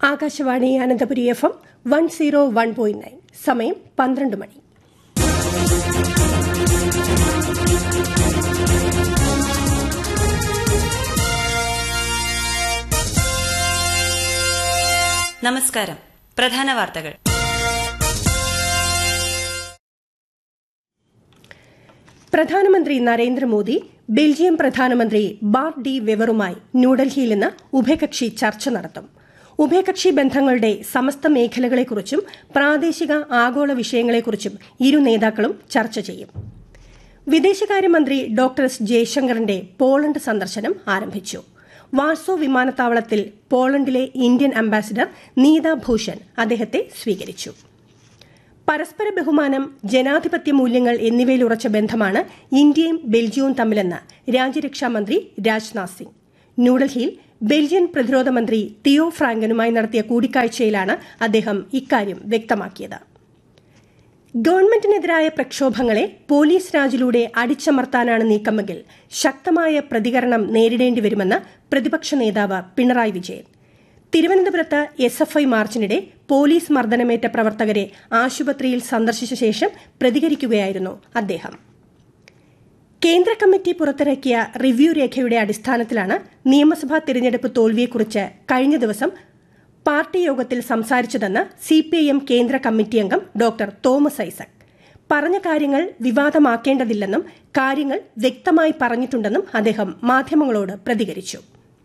Akashvani Ananthapuri F M one zero one point nine സമയം പന്ത്രണ്ട് മണി നമസ്കാരം പ്രധാന വാർത്തകൾ പ്രധാനമന്ത്രി നരേന്ദ്രമോദി ബെൽജിയം പ്രധാനമന്ത്രി ബാർട്ട് ഡി വെവറുമായി ന്യൂഡൽഹിയിൽ ഇന്ന് ഉഭയകക്ഷി ചർച്ച നടത്തും ഉഭയകക്ഷി ബന്ധങ്ങളുടെ സമസ്ത മേഖലകളെക്കുറിച്ചും പ്രാദേശിക ആഗോള വിഷയങ്ങളെക്കുറിച്ചും ഇരു നേതാക്കളും ചർച്ച ചെയ്യും വിദേശകാര്യമന്ത്രി ഡോക്ടർ എസ് ജയശങ്കറിന്റെ പോളണ്ട് സന്ദർശനം ആരംഭിച്ചു വാർസോ വിമാനത്താവളത്തിൽ പോളണ്ടിലെ ഇന്ത്യൻ അംബാസിഡർ നീത ഭൂഷൺ അദ്ദേഹത്തെ സ്വീകരിച്ചു പരസ്പര ബഹുമാനം ജനാധിപത്യ മൂല്യങ്ങൾ എന്നിവയിൽ ഉറച്ച ബന്ധമാണ് ഇന്ത്യയും ബെൽജിയവും തമ്മിലെന്ന് രാജ്യരക്ഷാമന്ത്രി രാജ്നാഥ് സിംഗ് ന്യൂഡൽഹിയിൽ ബെൽജിയൻ പ്രതിരോധ മന്ത്രി തിയോ ഫ്രാങ്കനുമായി നടത്തിയ കൂടിക്കാഴ്ചയിലാണ് അദ്ദേഹം ഇക്കാര്യം വ്യക്തമാക്കിയത് ഗവൺമെന്റിനെതിരായ പ്രക്ഷോഭങ്ങളെ പോലീസ് രാജിലൂടെ അടിച്ചമർത്താനാണ് നീക്കമെങ്കിൽ ശക്തമായ പ്രതികരണം നേരിടേണ്ടി വരുമെന്ന് പ്രതിപക്ഷ നേതാവ് പിണറായി വിജയൻ തിരുവനന്തപുരത്ത് എസ് എഫ് ഐ മാർച്ചിനിടെ പോലീസ് മർദ്ദനമേറ്റ പ്രവർത്തകരെ ആശുപത്രിയിൽ സന്ദർശിച്ച ശേഷം പ്രതികരിക്കുകയായിരുന്നു അദ്ദേഹം കേന്ദ്ര കമ്മിറ്റി പുറത്തിറക്കിയ റിവ്യൂ രേഖയുടെ അടിസ്ഥാനത്തിലാണ് നിയമസഭാ തിരഞ്ഞെടുപ്പ് തോൽവിയെക്കുറിച്ച് കഴിഞ്ഞ ദിവസം പാർട്ടി യോഗത്തിൽ സംസാരിച്ചതെന്ന് സിപിഐഎം കേന്ദ്ര കമ്മിറ്റി അംഗം ഡോക്ടർ തോമസ് ഐസക് പറഞ്ഞ കാര്യങ്ങൾ വിവാദമാക്കേണ്ടതില്ലെന്നും കാര്യങ്ങൾ വ്യക്തമായി പറഞ്ഞിട്ടുണ്ടെന്നും അദ്ദേഹം മാധ്യമങ്ങളോട് പ്രതികരിച്ചു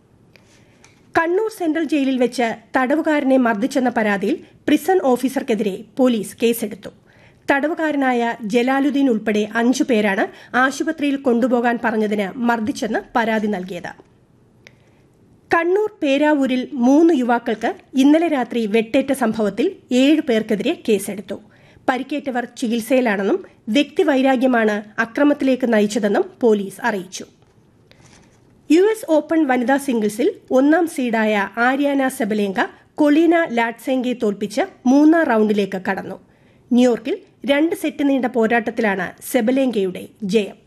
കണ്ണൂർ സെൻട്രൽ ജയിലിൽ വെച്ച് തടവുകാരനെ മർദ്ദിച്ചെന്ന പരാതിയിൽ പ്രിസൺ ഓഫീസർക്കെതിരെ പോലീസ് കേസെടുത്തു തടവുകാരനായ ജലാലുദ്ദീൻ ഉൾപ്പെടെ അഞ്ചു പേരാണ് ആശുപത്രിയിൽ കൊണ്ടുപോകാൻ പറഞ്ഞതിന് മർദ്ദിച്ചെന്ന് പരാതി നൽകിയത് കണ്ണൂർ പേരാവൂരിൽ മൂന്ന് യുവാക്കൾക്ക് ഇന്നലെ രാത്രി വെട്ടേറ്റ സംഭവത്തിൽ ഏഴ് പേർക്കെതിരെ കേസെടുത്തു പരിക്കേറ്റവർ ചികിത്സയിലാണെന്നും വ്യക്തിവൈരാഗ്യമാണ് അക്രമത്തിലേക്ക് നയിച്ചതെന്നും പോലീസ് അറിയിച്ചു യു എസ് ഓപ്പൺ വനിതാ സിംഗിൾസിൽ ഒന്നാം സീഡായ ആര്യാന സെബലേങ്ക കൊളീന ലാറ്റ്സെങ്കയെ തോൽപ്പിച്ച് മൂന്നാം റൌണ്ടിലേക്ക് കടന്നു ന്യൂയോർക്കിൽ രണ്ട് സെറ്റ് നീണ്ട പോരാട്ടത്തിലാണ് സെബലേങ്കയുടെ ജയം